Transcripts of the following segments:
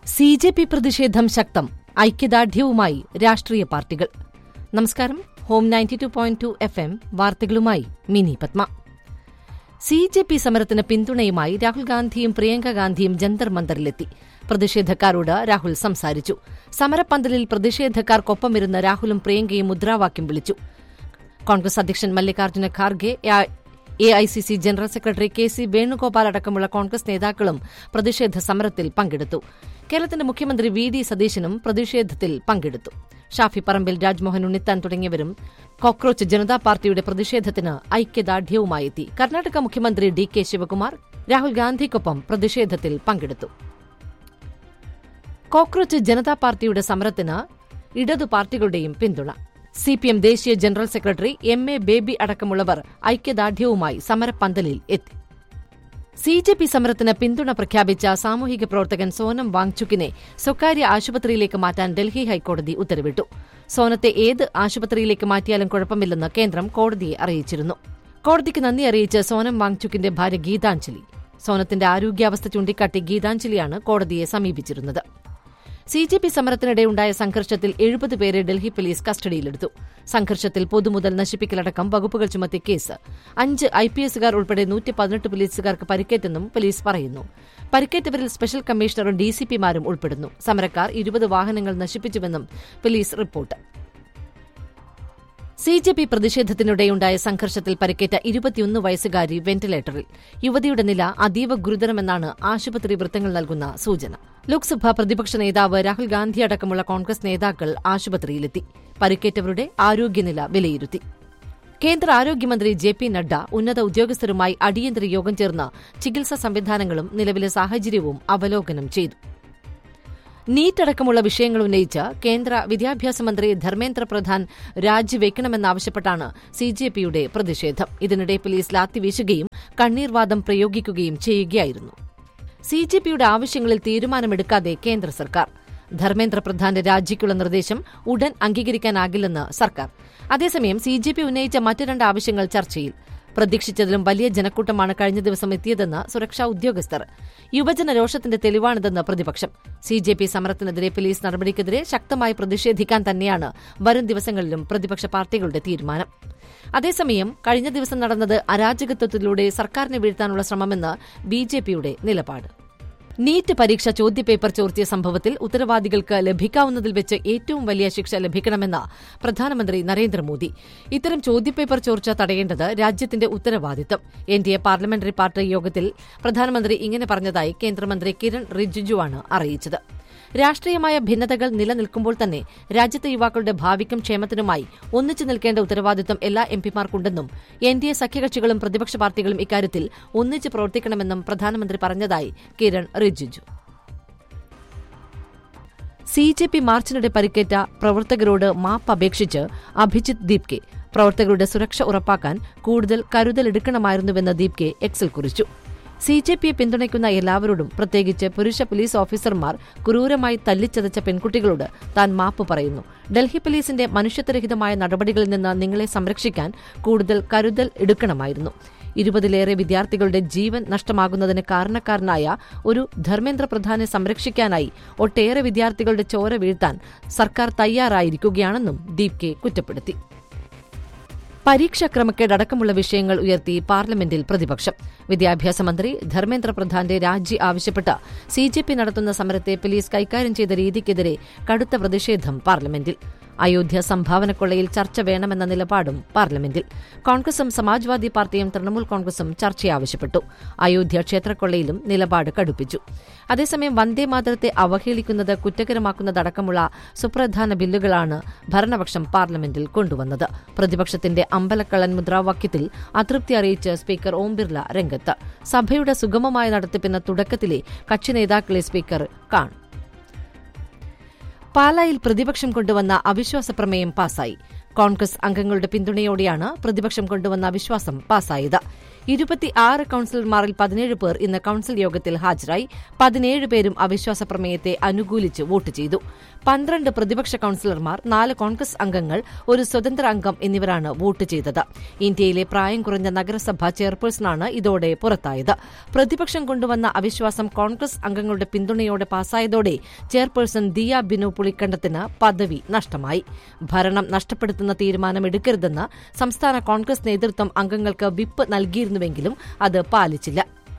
C J P പ്രതിഷേധം ശക്തം ഐക്യദാർഢ്യവുമായി രാഷ്ട്രീയ പാർട്ടികൾ നമസ്കാരം home ninety two point two F M വാർത്തകളുമായി Mini Padma C J P സമരത്തിന് പിന്തുണയുമായി രാഹുൽ ഗാന്ധിയും പ്രിയങ്ക ഗാന്ധിയും ജന്തർ മന്ദറിലെത്തി പ്രതിഷേധക്കാരോട് രാഹുൽ സംസാരിച്ചു സമരപ്പന്തലിൽ പ്രതിഷേധക്കാർക്കൊപ്പമിരുന്ന് രാഹുലും പ്രിയങ്കയും മുദ്രാവാക്യം വിളിച്ചു കോൺഗ്രസ് അധ്യക്ഷൻ Mallikarjuna Kharge A I C C general secretary K C Venugopal അടക്കമുള്ള കോൺഗ്രസ് നേതാക്കളും പ്രതിഷേധ സമരത്തിൽ പങ്കെടുത്തു കേരളത്തിന്റെ മുഖ്യമന്ത്രി വി ഡി സതീശനും പ്രതിഷേധത്തിൽ പങ്കെടുത്തു ഷാഫി പറമ്പിൽ രാജ്മോഹൻ ഉണ്ണിത്താൻ തുടങ്ങിയവരും കോക്രോച്ച് ജനതാ പാർട്ടിയുടെ പ്രതിഷേധത്തിന് ഐക്യദാർഢ്യവുമായി എത്തി കർണാടക മുഖ്യമന്ത്രി ഡി കെ ശിവകുമാർ രാഹുൽ ഗാന്ധിക്കൊപ്പം പ്രതിഷേധത്തിൽ പങ്കെടുത്തു കോക്രോച്ച് ജനതാ പാർട്ടിയുടെ സമരത്തിന് ഇടതു പാർട്ടികളുടെയും പിന്തുണ സിപിഎം ദേശീയ general secretary M A Baby അടക്കമുള്ളവർ ഐക്യദാർഢ്യവുമായി സമരപ്പന്തലിൽ എത്തി സി ജെ പി സമരത്തിന് പിന്തുണ പ്രഖ്യാപിച്ച സാമൂഹിക പ്രവർത്തകൻ സോനം വാങ്ചുക്കിനെ സ്വകാര്യ ആശുപത്രിയിലേക്ക് മാറ്റാൻ ഡൽഹി ഹൈക്കോടതി ഉത്തരവിട്ടു സോനത്തെ ഏത് ആശുപത്രിയിലേക്ക് മാറ്റിയാലും കുഴപ്പമില്ലെന്ന് കേന്ദ്രം കോടതിയെ അറിയിച്ചിരുന്നു കോടതിക്ക് നന്ദി അറിയിച്ച് സോനം വാങ്ചുക്കിന്റെ ഭാര്യ ഗീതാഞ്ജലി സോനത്തിന്റെ ആരോഗ്യാവസ്ഥ ചൂണ്ടിക്കാട്ടി ഗീതാഞ്ജലിയാണ് കോടതിയെ സമീപിച്ചിരുന്നത് സി ജെ പി സമരത്തിനിടെയുണ്ടായ സംഘർഷത്തിൽ എഴുപത് പേരെ ഡൽഹി പോലീസ് കസ്റ്റഡിയിലെടുത്തു സംഘർഷത്തിൽ പൊതുമുതൽ നശിപ്പിക്കലടക്കം വകുപ്പുകൾ ചുമത്തിയ കേസ് അഞ്ച് ഐ പി എസുകാർ ഉൾപ്പെടെ നൂറ്റി പതിനെട്ട് പോലീസുകാർക്ക് പരിക്കേറ്റെന്നും പോലീസ് പറയുന്നു പരിക്കേറ്റവരിൽ സ്പെഷ്യൽ കമ്മീഷണറും ഡിസിപിമാരും ഉൾപ്പെടുന്നു സമരക്കാർ ഇരുപത് വാഹനങ്ങൾ നശിപ്പിച്ചുവെന്നും police report C J P പ്രതിഷേധത്തിനിടെയുണ്ടായ സംഘർഷത്തിൽ പരിക്കേറ്റ ഇരുപത്തിയൊന്ന് വയസ്സുകാരി വെന്റിലേറ്ററിൽ യുവതിയുടെ നില അതീവ ഗുരുതരമെന്നാണ് ആശുപത്രി വൃത്തങ്ങൾ നൽകുന്ന സൂചന ലോക്സഭാ പ്രതിപക്ഷ നേതാവ് രാഹുൽ ഗാന്ധി അടക്കമുള്ള കോൺഗ്രസ് നേതാക്കൾ ആശുപത്രിയിലെത്തി പരിക്കേറ്റവരുടെ ആരോഗ്യനില വിലയിരുത്തി കേന്ദ്ര ആരോഗ്യമന്ത്രി ജെ പി നഡ്ഡ ഉന്നത ഉദ്യോഗസ്ഥരുമായി അടിയന്തര യോഗം ചേർന്ന് ചികിത്സാ സംവിധാനങ്ങളും നിലവിലെ സാഹചര്യവും അവലോകനം ചെയ്തു നീറ്റ് അടക്കമുള്ള വിഷയങ്ങൾ ഉന്നയിച്ച് കേന്ദ്ര വിദ്യാഭ്യാസ മന്ത്രി ധർമ്മേന്ദ്ര പ്രധാൻ രാജിവെക്കണമെന്നാവശ്യപ്പെട്ടാണ് സി ജെ പിയുടെ പ്രതിഷേധം ഇതിനിടെ പോലീസ് ലാത്തിവീശുകയും കണ്ണീർവാദം പ്രയോഗിക്കുകയും ചെയ്യുകയായിരുന്നു സി ജെ പിയുടെ ആവശ്യങ്ങളിൽ തീരുമാനമെടുക്കാതെ കേന്ദ്ര സർക്കാർ ധർമ്മേന്ദ്ര പ്രധാന്റെ രാജിക്കുള്ള നിർദ്ദേശം ഉടൻ അംഗീകരിക്കാനാകില്ലെന്ന് സർക്കാർ അതേസമയം സി ജെ പി ഉന്നയിച്ച മറ്റ് രണ്ട് ആവശ്യങ്ങൾ ചർച്ചയിൽ പ്രതീക്ഷിച്ചതിലും വലിയ ജനക്കൂട്ടമാണ് കഴിഞ്ഞ ദിവസം എത്തിയതെന്ന് സുരക്ഷാ ഉദ്യോഗസ്ഥർ യുവജന രോഷത്തിന്റെ തെളിവാണിതെന്ന് പ്രതിപക്ഷം സി ജെ പി സമരത്തിനെതിരെ പോലീസ് നടപടിക്കെതിരെ ശക്തമായി പ്രതിഷേധിക്കാൻ തന്നെയാണ് വരും ദിവസങ്ങളിലും പ്രതിപക്ഷ പാർട്ടികളുടെ തീരുമാനം അതേസമയം കഴിഞ്ഞ ദിവസം നടന്നത് അരാജകത്വത്തിലൂടെ സർക്കാരിനെ വീഴ്ത്താനുള്ള ശ്രമമെന്ന് ബി ജെ പിയുടെ നിലപാട് നീറ്റ് പരീക്ഷ ചോദ്യപേപ്പർ ചോർത്തിയ സംഭവത്തിൽ ഉത്തരവാദികൾക്ക് ലഭിക്കാവുന്നതിൽ വെച്ച് ഏറ്റവും വലിയ ശിക്ഷ ലഭിക്കണമെന്ന് പ്രധാനമന്ത്രി നരേന്ദ്രമോദി ഇത്തരം ചോദ്യപേപ്പർ ചോർച്ച തടയേണ്ടത് രാജ്യത്തിന്റെ ഉത്തരവാദിത്തം N D A parliamentary party യോഗത്തിൽ പ്രധാനമന്ത്രി ഇങ്ങനെ പറഞ്ഞതായി കേന്ദ്രമന്ത്രി കിരൺ റിജിജുവാണ് അറിയിച്ചത് രാഷ്ട്രീയമായ ഭിന്നതകൾ നിലനിൽക്കുമ്പോൾ തന്നെ രാജ്യത്തെ യുവാക്കളുടെ ഭാവിക്കും ക്ഷേമത്തിനുമായി ഒന്നിച്ചു നിൽക്കേണ്ട ഉത്തരവാദിത്തം എല്ലാ എംപിമാർക്കുണ്ടെന്നും എൻ ഡി എ സഖ്യകക്ഷികളും പ്രതിപക്ഷ പാർട്ടികളും ഇക്കാര്യത്തിൽ ഒന്നിച്ച് പ്രവർത്തിക്കണമെന്നും പ്രധാനമന്ത്രി പറഞ്ഞതായി Kiran Rijiju C J P മാർച്ചിനിടെ പരിക്കേറ്റ പ്രവർത്തകരോട് മാപ്പ് അപേക്ഷിച്ച് അഭിജിത് ദീപ്കെ പ്രവർത്തകരുടെ സുരക്ഷ ഉറപ്പാക്കാൻ കൂടുതൽ കരുതലെടുക്കണമായിരുന്നുവെന്ന് ദീപ്കെ എക്സിൽ കുറിച്ചു സി ജെ പിയെ പിന്തുണയ്ക്കുന്ന എല്ലാവരോടും പ്രത്യേകിച്ച് പുരുഷ പോലീസ് ഓഫീസർമാർ ക്രൂരമായി തല്ലിച്ചതച്ച പെൺകുട്ടികളോട് താൻ മാപ്പ് പറയുന്നു ഡൽഹി പോലീസിന്റെ മനുഷ്യത്വരഹിതമായ നടപടികളിൽ നിന്ന് നിങ്ങളെ സംരക്ഷിക്കാൻ കൂടുതൽ കരുതൽ എടുക്കണമായിരുന്നു ഇരുപതിലേറെ വിദ്യാർത്ഥികളുടെ ജീവൻ നഷ്ടമാകുന്നതിന് കാരണക്കാരനായ ഒരു ധർമ്മേന്ദ്ര പ്രധാനെ സംരക്ഷിക്കാനായി ഒട്ടേറെ വിദ്യാർത്ഥികളുടെ ചോര വീഴ്ത്താൻ സർക്കാർ തയ്യാറായിരിക്കുകയാണെന്നും ദീപ്കെ കുറ്റപ്പെടുത്തി പരീക്ഷാ ക്രമക്കേട് അടക്കമുള്ള വിഷയങ്ങൾ ഉയർത്തി പാർലമെന്റിൽ പ്രതിപക്ഷം വിദ്യാഭ്യാസ മന്ത്രി ധർമ്മേന്ദ്ര പ്രധാന്റെ രാജി ആവശ്യപ്പെട്ട് സി ജെ പി നടത്തുന്ന സമരത്തെ പോലീസ് കൈകാര്യം ചെയ്ത രീതിക്കെതിരെ കടുത്ത പ്രതിഷേധം പാർലമെന്റിൽ അയോധ്യ സംഭാവനക്കൊള്ളയിൽ ചർച്ച വേണമെന്ന നിലപാടും പാർലമെന്റിൽ കോൺഗ്രസും സമാജ്വാദി പാർട്ടിയും തൃണമൂൽ കോൺഗ്രസും ചർച്ച ആവശ്യപ്പെട്ടു അയോധ്യ ക്ഷേത്രക്കൊള്ളയിലും നിലപാട് കടുപ്പിച്ചു അതേസമയം വന്ദേമാതരത്തെ അവഹേളിക്കുന്നത് കുറ്റകരമാക്കുന്നതടക്കമുള്ള സുപ്രധാന ബില്ലുകളാണ് ഭരണപക്ഷം പാർലമെന്റിൽ കൊണ്ടുവന്നത് പ്രതിപക്ഷത്തിന്റെ അമ്പലക്കള്ളൻ മുദ്രാവാക്യത്തിൽ അതൃപ്തി അറിയിച്ച് സ്പീക്കർ ഓം ബിർല രംഗത്ത് സഭയുടെ സുഗമമായ നടത്തിപ്പിന് തുടക്കത്തിലെ കക്ഷി നേതാക്കളെ സ്പീക്കർ കാണും പാലായിൽ പ്രതിപക്ഷം കൊണ്ടുവന്ന അവിശ്വാസ പ്രമേയം പാസായി കോൺഗ്രസ് അംഗങ്ങളുടെ പിന്തുണയോടെയാണ് പ്രതിപക്ഷം കൊണ്ടുവന്ന അവിശ്വാസം പാസായത് ഇരുപത്തിയാറ് കൌൺസിലർമാരിൽ പതിനേഴ് പേർ ഇന്ന് കൌൺസിൽ യോഗത്തിൽ ഹാജരായി പതിനേഴ് പേരും അവിശ്വാസ പ്രമേയത്തെ അനുകൂലിച്ച് വോട്ട് ചെയ്തു പന്ത്രണ്ട് പ്രതിപക്ഷ കൌൺസിലർമാർ നാല് കോൺഗ്രസ് അംഗങ്ങൾ ഒരു സ്വതന്ത്ര അംഗം എന്നിവരാണ് വോട്ട് ചെയ്തത് ഇന്ത്യയിലെ പ്രായം കുറഞ്ഞ നഗരസഭ ചെയർപേഴ്സണാണ് ഇതോടെ പുറത്തായത് പ്രതിപക്ഷം കൊണ്ടുവന്ന അവിശ്വാസം കോൺഗ്രസ് അംഗങ്ങളുടെ പിന്തുണയോടെ പാസായതോടെ ചെയർപേഴ്സൺ ദിയ ബിനു പുളിക്കണ്ടത്തിന് പദവി നഷ്ടമായി ഭരണം നഷ്ടപ്പെടുത്തുന്ന തീരുമാനമെടുക്കരുതെന്ന് സംസ്ഥാന കോൺഗ്രസ് നേതൃത്വം അംഗങ്ങൾക്ക് വിപ്പ് നൽകിയിരുന്നുവെങ്കിലും അത് പാലിച്ചില്ല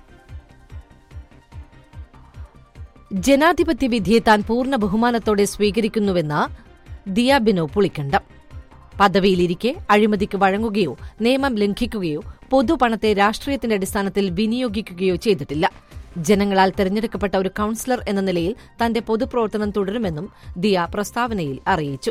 ജനാധിപത്യ വിധിയെ താൻ പൂർണ്ണ ബഹുമാനത്തോടെ സ്വീകരിക്കുന്നുവെന്ന് ദിയ ബിനോ പുളിക്കണ്ടം പദവിയിലിരിക്കെ അഴിമതിക്ക് വഴങ്ങുകയോ നിയമം ലംഘിക്കുകയോ പൊതുപണത്തെ രാഷ്ട്രീയത്തിന്റെ അടിസ്ഥാനത്തിൽ വിനിയോഗിക്കുകയോ ചെയ്തിട്ടില്ല ജനങ്ങളാൽ തെരഞ്ഞെടുക്കപ്പെട്ട ഒരു കൌൺസിലർ എന്ന നിലയിൽ തന്റെ പൊതുപ്രവർത്തനം തുടരുമെന്നും ദിയ പ്രസ്താവനയിൽ അറിയിച്ചു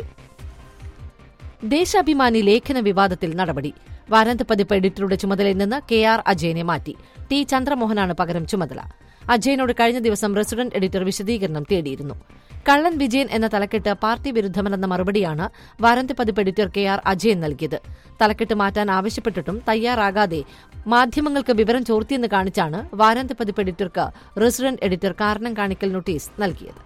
ദേശാഭിമാനി ലേഖന വിവാദത്തിൽ നടപടി വാരാന്ത പതിപ്പ് എഡിറ്ററുടെ ചുമതലയിൽ നിന്ന് കെ ആർ അജയനെ മാറ്റി ടി ചന്ദ്രമോഹനാണ് പകരം ചുമതല അജയനോട് കഴിഞ്ഞ ദിവസം റെസിഡന്റ് എഡിറ്റർ വിശദീകരണം തേടിയിരുന്നു കള്ളൻ വിജയൻ എന്ന തലക്കെട്ട് പാർട്ടി വിരുദ്ധമല്ലെന്ന മറുപടിയാണ് വാരാന്ത പതിപ്പ് എഡിറ്റർ കെ ആർ അജയൻ നൽകിയത് തലക്കെട്ട് മാറ്റാൻ ആവശ്യപ്പെട്ടിട്ടും തയ്യാറാകാതെ മാധ്യമങ്ങൾക്ക് വിവരം ചോർത്തിയെന്ന് കാണിച്ചാണ് വാരാന്ത പതിപ്പ് എഡിറ്റർക്ക് റെസിഡന്റ് എഡിറ്റർ കാരണം കാണിക്കൽ നോട്ടീസ് നൽകിയത്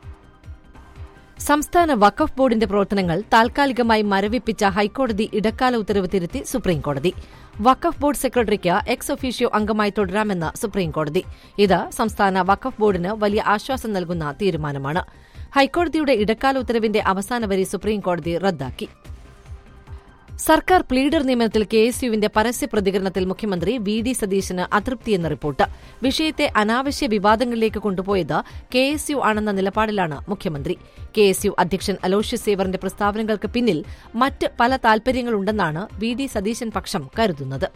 സംസ്ഥാന വഖഫ് ബോർഡിന്റെ പ്രവർത്തനങ്ങൾ താൽക്കാലികമായി മരവിപ്പിച്ച ഹൈക്കോടതി ഇടക്കാല ഉത്തരവ് തിരുത്തി സുപ്രീംകോടതി വഖഫ് ബോർഡ് സെക്രട്ടറിക്ക് എക്സ് ഒഫീഷ്യോ അംഗമായി തുടരാമെന്ന് സുപ്രീംകോടതി ഇത് സംസ്ഥാന വഖഫ് ബോർഡിന് വലിയ ആശ്വാസം നൽകുന്ന തീരുമാനമാണ് ഹൈക്കോടതിയുടെ ഇടക്കാല ഉത്തരവിന്റെ അവസാന വരി സുപ്രീംകോടതി റദ്ദാക്കി സർക്കാർ പ്ലീഡർ നിയമനത്തിൽ കെ എസ് യുവിന്റെ പരസ്യ പ്രതികരണത്തിൽ മുഖ്യമന്ത്രി വി ഡി സതീശന് അതൃപ്തിയെന്ന റിപ്പോർട്ട് വിഷയത്തെ അനാവശ്യ വിവാദങ്ങളിലേക്ക് കൊണ്ടുപോയത് കെ എസ് യു ആണെന്ന നിലപാടിലാണ് മുഖ്യമന്ത്രി കെ എസ് യു അധ്യക്ഷൻ അലോഷ്യസ് സേവറിന്റെ പ്രസ്താവനകൾക്ക് പിന്നിൽ മറ്റ് പല താൽപര്യങ്ങളുണ്ടെന്നാണ് വി ഡി സതീശൻ പക്ഷം കരുതുന്നത്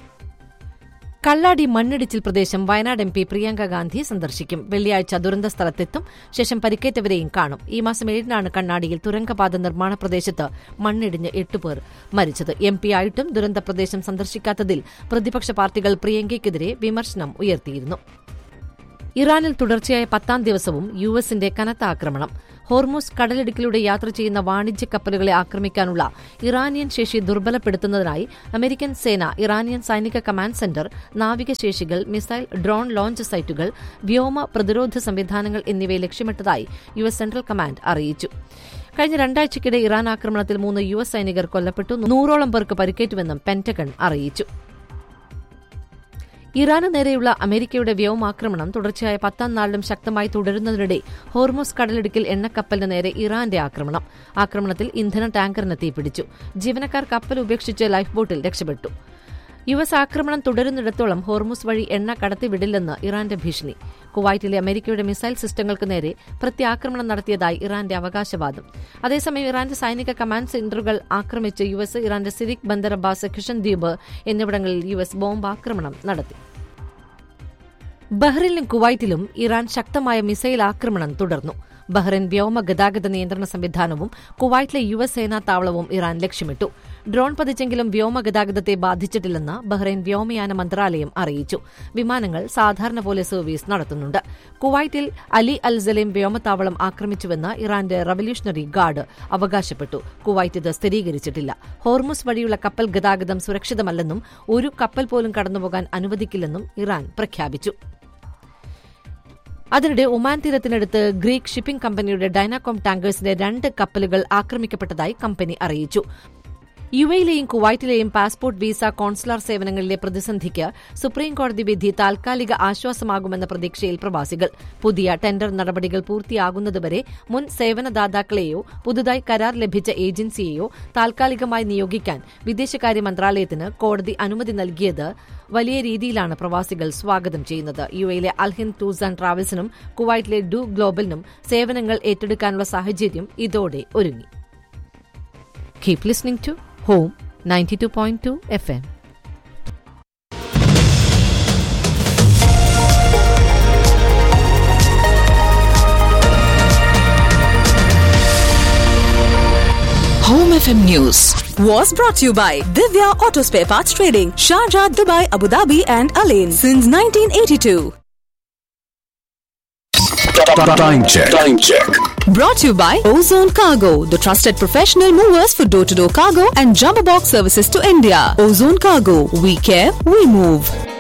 കള്ളാടി മണ്ണിടിച്ചിൽ പ്രദേശം വയനാട് എം പി പ്രിയങ്ക ഗാന്ധി സന്ദർശിക്കും വെള്ളിയാഴ്ച ദുരന്ത സ്ഥലത്തെത്തും ശേഷം പരിക്കേറ്റവരെയും കാണും ഈ മാസം ഏഴിനാണ് കണ്ണാടിയിൽ തുരങ്കപാത നിർമ്മാണ പ്രദേശത്ത് മണ്ണിടിഞ്ഞ് എട്ടുപേർ മരിച്ചത് എം പി ആയിട്ടും ദുരന്ത പ്രദേശം സന്ദർശിക്കാത്തതിൽ പ്രതിപക്ഷ പാർട്ടികൾ പ്രിയങ്കയ്ക്കെതിരെ വിമർശനം ഉയർത്തിയിരുന്നു ഇറാനിൽ തുടർച്ചയായ പത്താം ദിവസവും യു എസിന്റെ കനത്ത ആക്രമണം ഹോർമൂസ് കടലിടുക്കിലൂടെ യാത്ര ചെയ്യുന്ന വാണിജ്യ കപ്പലുകളെ ആക്രമിക്കാനുള്ള ഇറാനിയൻ ശേഷി ദുർബലപ്പെടുത്തുന്നതിനായി അമേരിക്കൻ സേന ഇറാനിയൻ സൈനിക കമാൻഡ് സെന്റർ നാവികശേഷികൾ മിസൈൽ ഡ്രോൺ ലോഞ്ച് സൈറ്റുകൾ വ്യോമ പ്രതിരോധ സംവിധാനങ്ങൾ എന്നിവയെ ലക്ഷ്യമിട്ടതായി യു എസ് സെൻട്രൽ കമാൻഡ് അറിയിച്ചു കഴിഞ്ഞ രണ്ടാഴ്ചയ്ക്കിടെ ഇറാൻ ആക്രമണത്തിൽ മൂന്ന് യു എസ് സൈനികർ കൊല്ലപ്പെട്ടു നൂറോളം പേർക്ക് പരിക്കേറ്റുവെന്നും പെന്റഗൺ അറിയിച്ചു ഇറാന് നേരെയുള്ള അമേരിക്കയുടെ വ്യോമാക്രമണം തുടർച്ചയായ പത്താം നാളിലും ശക്തമായി തുടരുന്നതിനിടെ ഹോർമോസ് കടലിടുക്കിൽ എണ്ണക്കപ്പലിന് നേരെ ഇറാന്റെ ആക്രമണം ആക്രമണത്തിൽ ഇന്ധന ടാങ്കറിന് തീപിടിച്ചു ജീവനക്കാർ കപ്പൽ ഉപേക്ഷിച്ച് ലൈഫ് ബോട്ടിൽ രക്ഷപ്പെട്ടു യു എസ് ആക്രമണം തുടരുന്നിടത്തോളം ഹോർമുസ് വഴി എണ്ണ കടത്തിവിടില്ലെന്ന് ഇറാന്റെ ഭീഷണി കുവൈറ്റിലെ അമേരിക്കയുടെ മിസൈൽ സിസ്റ്റങ്ങൾക്ക് നേരെ പ്രത്യാക്രമണം നടത്തിയതായി ഇറാന്റെ അവകാശവാദം അതേസമയം ഇറാന്റെ സൈനിക കമാൻഡ് സെന്ററുകൾ ആക്രമിച്ച് യു എസ് ഇറാന്റെ സിരിക് ബന്ദർ അബ്ബാസ് കിഷൻ ദ്വീപ് എന്നിവിടങ്ങളിൽ യു എസ് ബോംബാക്രമണം നടത്തി ബഹ്റിനിലും കുവൈറ്റിലും ഇറാൻ ശക്തമായ മിസൈൽ ആക്രമണം തുടർന്നു ബഹ്റിൻ വ്യോമ ഗതാഗത നിയന്ത്രണ സംവിധാനവും കുവൈറ്റിലെ യു എസ് സേനാ താവളവും ഇറാൻ ലക്ഷ്യമിട്ടു ഡ്രോൺ പതിച്ചെങ്കിലും വ്യോമ ഗതാഗതത്തെ ബാധിച്ചിട്ടില്ലെന്ന് ബഹ്റൈൻ വ്യോമയാന മന്ത്രാലയം അറിയിച്ചു വിമാനങ്ങൾ സാധാരണ പോലെ സർവീസ് നടത്തുന്നുണ്ട് കുവൈറ്റിൽ അലി അൽ സലേം വ്യോമത്താവളം ആക്രമിച്ചുവെന്ന് ഇറാന്റെ റവല്യൂഷണറി ഗാർഡ് അവകാശപ്പെട്ടു കുവൈറ്റ് ഇത് സ്ഥിരീകരിച്ചിട്ടില്ല ഹോർമുസ് വഴിയുള്ള കപ്പൽ ഗതാഗതം സുരക്ഷിതമല്ലെന്നും ഒരു കപ്പൽ പോലും കടന്നുപോകാൻ അനുവദിക്കില്ലെന്നും ഇറാൻ പ്രഖ്യാപിച്ചു അതിനിടെ ഒമാൻ തീരത്തിനടുത്ത് ഗ്രീക്ക് ഷിപ്പിംഗ് കമ്പനിയുടെ ഡൈനാകോം ടാങ്കേഴ്സിന്റെ രണ്ട് കപ്പലുകൾ ആക്രമിക്കപ്പെട്ടതായി കമ്പനി അറിയിച്ചു യു എയിലെയും കുവൈറ്റിലെയും പാസ്പോർട്ട് വിസ കോൺസുലാർ സേവനങ്ങളിലെ പ്രതിസന്ധിക്ക് സുപ്രീംകോടതി വിധി താൽക്കാലിക ആശ്വാസമാകുമെന്ന പ്രതീക്ഷയിൽ പ്രവാസികൾ പുതിയ ടെൻഡർ നടപടികൾ പൂർത്തിയാകുന്നതുവരെ മുൻ സേവനദാതാക്കളെയോ പുതുതായി കരാർ ലഭിച്ച ഏജൻസിയെയോ താൽക്കാലികമായി നിയോഗിക്കാൻ വിദേശകാര്യ മന്ത്രാലയത്തിന് കോടതി അനുമതി നൽകിയത് വലിയ രീതിയിലാണ് പ്രവാസികൾ സ്വാഗതം ചെയ്യുന്നത് യു എയിലെ അൽഹിന്ദ് ടൂർസ് ആൻഡ് ട്രാവൽസിനും കുവൈറ്റിലെ ഡു ഗ്ലോബലിനും സേവനങ്ങൾ ഏറ്റെടുക്കാനുള്ള സാഹചര്യം ഇതോടെ ഒരുങ്ങി keep listening to home ninety two point two F M Home FM News was brought to you by Divya Auto Spare Parts Trading, Sharjah, Dubai, Abu Dhabi, and Alain since 1982. Time check. Time check. Brought to you by Ozone Cargo, the trusted professional movers for door to door cargo and jumbo box services to India. Ozone Cargo, we care, we move.